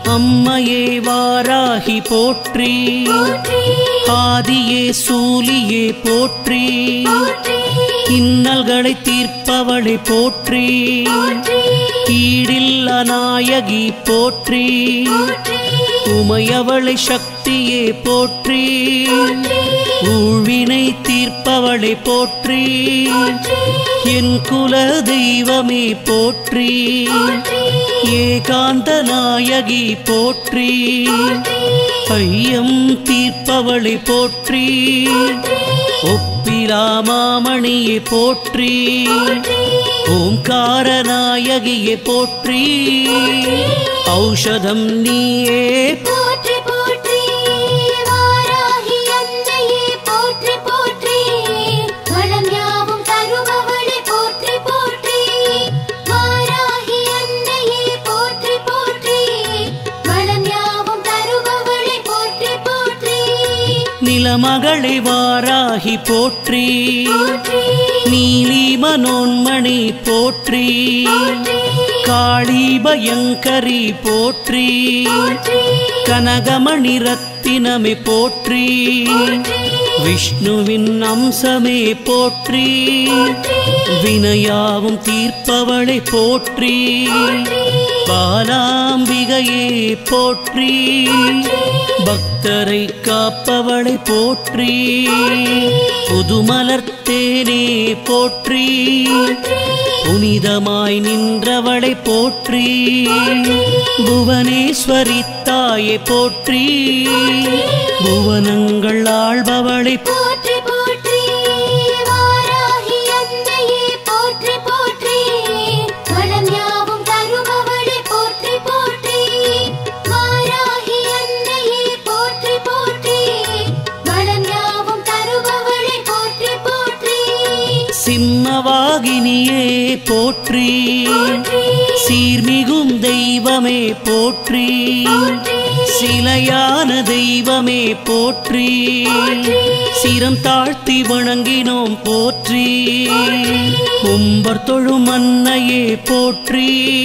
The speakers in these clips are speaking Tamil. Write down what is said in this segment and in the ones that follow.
அம்மையே வாராகி போற்றி போற்றி ஆதியே சூலியே போற்றி போற்றி இன்னல்களை தீர்ப்பவளை போற்றி போற்றி ஈடில்ல நாயகி போற்றி போற்றி உமையவளை சக்தியே போற்றி போற்றி ஊழ்வினை தீர்ப்பவளை போற்றி என் குல தெய்வமே போற்றி ஏகாந்த நாயகி போற்றி ஐயம் தீர்ப்பவளை போற்றி ஒப்பிலா மாமணியை போற்றி ஓம்கார நாயகியை போற்றி ஔஷதம் நீயே போற்றி போற்றி வாராகி அன்னையே போற்றி போற்றி வளம் யாவும் தருபவளே போற்றி போற்றி வாராகி அன்னையே போற்றி போற்றி வளம் யாவும் தருபவளே போற்றி போற்றி நிலமகளை வாராகி போற்றி போற்றி நீலி மனோன்மணி போற்றி காளி பயங்கரி போற்றி கனகமணி ரத்தினமே போற்றி விஷ்ணுவின் அம்சமே போற்றி வினையாவும் தீர்ப்பவளை போற்றி பாலாம்பிகையே போற்றி பக்தரை காப்பவளை போற்றி புதுமலர்த்தேனே போற்றி புனிதமாய் நின்றவளை போற்றி புவனேஸ்வரி தாயை போற்றி புவனங்கள் ஆள்பவளை போற்றி போற்றி வாராகி அன்னையே போற்றி போற்றி வளம் யாவும் தருபவளே போற்றி போற்றி வாராகி அன்னையே போற்றி போற்றி வளம் யாவும் தருபவளே போற்றி போற்றி சிம்மவாகினியே போற்றி சீர்மிகும் தெய்வமே போற்றி சிலையான தெய்வமே போற்றி சிரம் தாழ்த்தி வணங்கினோம் போற்றி கும்பர் தொழும் அன்னையே போற்றி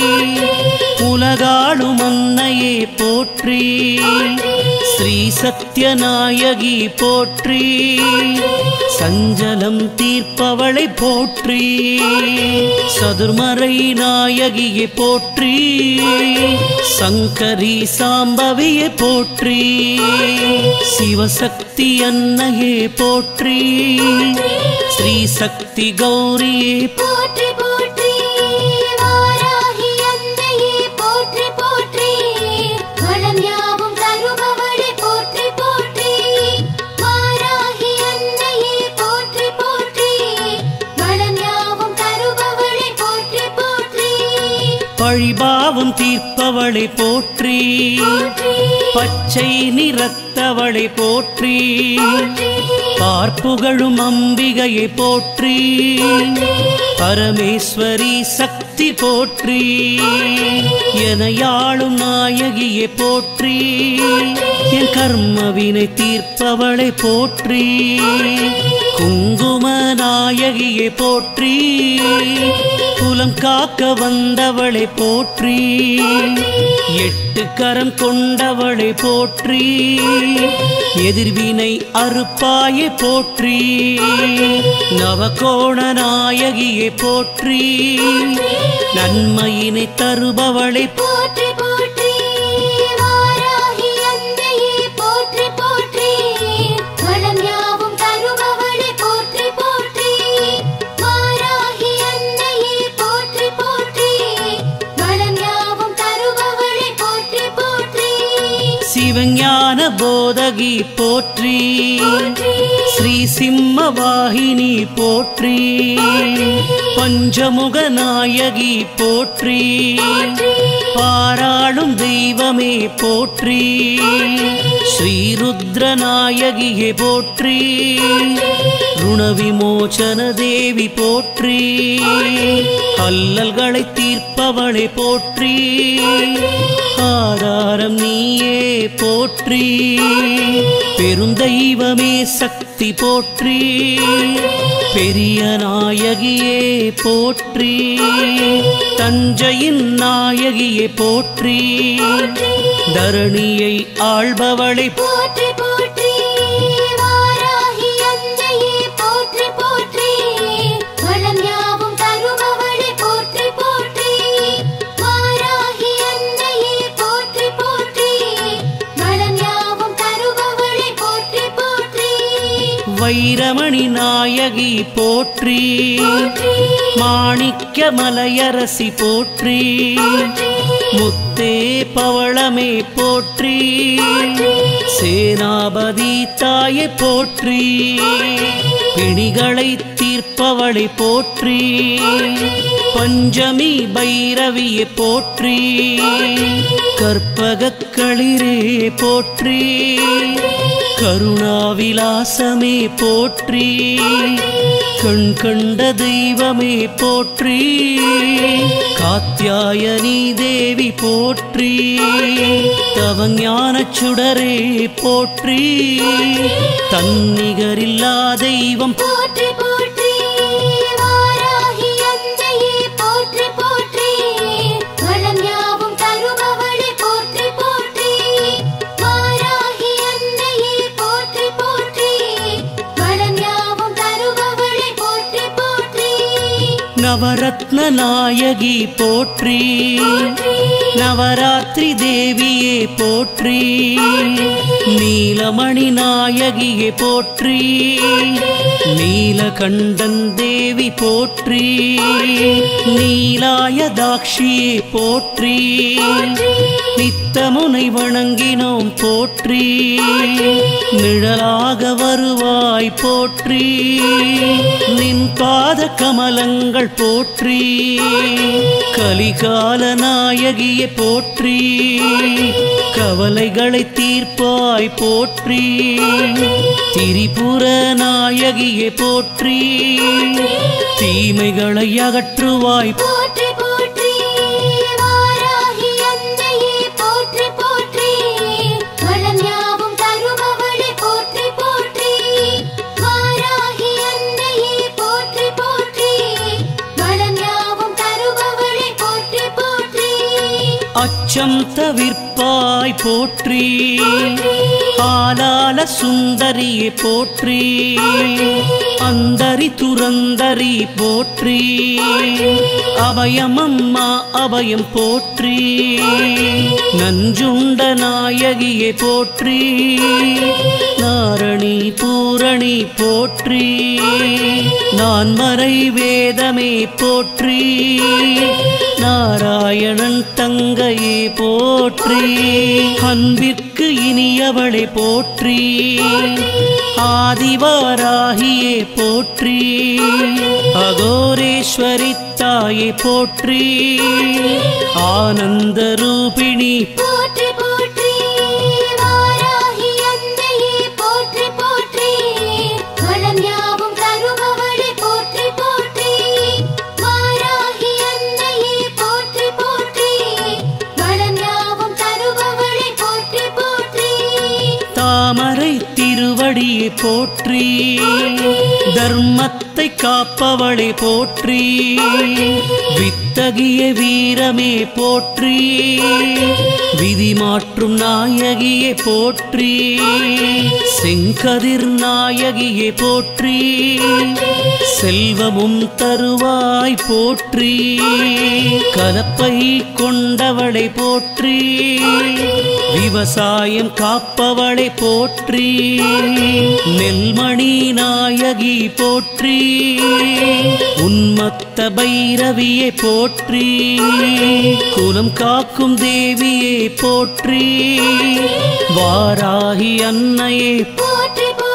உலகாளும் அன்னையே போற்றி ஸ்ரீ சத்யநாயகி போற்றி சஞ்சலம் தீர்ப்பவளை போற்றி சதுர்மறை நாயகியை போற்றி சங்கரி சாம்பவியை போற்றி சிவசக்தி அன்னையே போற்றி ஸ்ரீ சக்தி கௌரியே போற்றி போற்றி வாராகி அன்னையே போற்றி போற்றி வளம் யாவும் தருபவளே போற்றி போற்றி வாராகி அன்னையே போற்றி போற்றி வளம் யாவும் தருபவளே போற்றி போற்றி பழிபாவம் தீர்ப்பவளை போற்றி பச்சை நிறத்தவளை போற்றி பார்ப்புகழும் அம்பிகையை போற்றி பரமேஸ்வரி சக்தி போற்றி எனையாளும் நாயகியை போற்றி என் கர்மவினை தீர்ப்பவளை போற்றி குங்கும நாயகியை போற்றி குலம் காக்க வந்தவளை போற்றி எட்டு கரம் கொண்டவளை போற்றி எதிர்வினை அறுப்பாயை போற்றி நவகோண நாயகியை போற்றி நன்மையினை தருபவளை போற்றி போற்றி வாராகி அன்னையே போற்றி போற்றி வளம் யாவும் தருபவளே போற்றி போற்றி வாராகி அன்னையே போற்றி போற்றி வளம் யாவும் தருபவளே போற்றி போற்றி சிவஞான போதகி போற்றி ஸ்ரீ சிம்ம வாகினி போற்றி பஞ்சமுக நாயகி போற்றி பாராளும் தெய்வமே போற்றி ஸ்ரீருத்ர நாயகியே போற்றி ருணவிமோச்சன தேவி போற்றி அல்லல்களை தீர்ப்பவளை போற்றி ஆதாரம் நீயே போற்றி பெருந்தெய்வமே சக்தி போற்றி பெரிய நாயகியே போற்றி தஞ்சையின் நாயகியே போற்றி தரணியை ஆள்பவளை போற்றி போற்றி வாராகி அன்னையே போற்றி போற்றி வளம் யாவும் தருபவளே போற்றி போற்றி வாராகி அன்னையே போற்றி போற்றி வளம் யாவும் தருபவளே போற்றி போற்றி வைரமணி நாயகி போற்றி போற்றி மாணிக்க மலையரசி போற்றி முத்தே பவளமே போற்றி சேனாபதி தாயை போற்றி பிணிகளை தீர்ப்பவளை போற்றி பஞ்சமி பைரவியை போற்றி கற்பகக் களிரே போற்றி கருணாவிலாசமே போற்றி கண் கண்ட தெய்வமே போற்றி காத்தியாயனி தேவி போற்றி தவஞானச் சுடரே போற்றி தன்னிகரில்லா தெய்வம் போற்றி போற்றி வாராகி அன்னையே போற்றி போற்றி வளம் யாவும் தருபவளே போற்றி போற்றி வாராகி அன்னையே போற்றி போற்றி வளம் யாவும் தருபவளே போற்றி போற்றி நவரத்ன நாயகி போற்றி நவராத்திரி தேவியே போற்றி நீலமணி நாயகியே போற்றி நீலகண்டன் தேவி போற்றி நீலாயதாட்சியே போற்றி நித்தமுனை வணங்கினோம் போற்றி நிழலாக வருவாய் போற்றி நின் பாத கமலங்கள் போற்றி கலிகால நாயகியை போற்றி கவலைகளை தீர்ப்பாய் போற்றி திரிபுர நாயகியை போற்றி தீமைகளை அகற்றுவாய் போற்றி போற்றி வாராகி அன்னையே போற்றி போற்றி வளம் யாவும் தருபவளே போற்றி போற்றி வாராகி அன்னையே போற்றி போற்றி வளம் யாவும் தருபவளே போற்றி போற்றி அச்சம் தவிர்ப்பாய் போற்றி ஆலால சுந்தரியை போற்றி அந்தரி துரந்தரி போற்றி அபயமம்மா அபயம் போற்றி நஞ்சுண்ட நாயகியை போற்றி நாரணி பூரணி போற்றி நான் மறை வேதமே போற்றி நாராயணன் தங்கையே போற்றி அன்பிற்கு இனியவளை போற்றி ஆதிவாராகியே போற்றி அகோரேஸ்வரி தாயை போற்றி ஆனந்த ரூபிணி போற்றி போற்றி வாராகி அன்னையே போற்றி போற்றி வளம் யாவும் தருபவளே போற்றி போற்றி வாராகி அன்னையே போற்றி போற்றி வளம் யாவும் தருபவளே போற்றி போற்றி தாமரை திருவடியை போற்றி தர்மத்தை காப்பவளை போற்றி வித்தகிய வீரமே போற்றி விதி மாற்றும் நாயகியை போற்றி செங்கதிர் நாயகியை போற்றி செல்வமும் தருவாய் போற்றி கலப்பை கொண்டவளை போற்றி விவசாயம் காப்பவளை போற்றி நெல்மணி நாயகி போற்றி உன்மத்த பைரவியை போற்றி குலம் காக்கும் தேவியை போற்றி வாராகி அன்னையே போற்றி போற்றி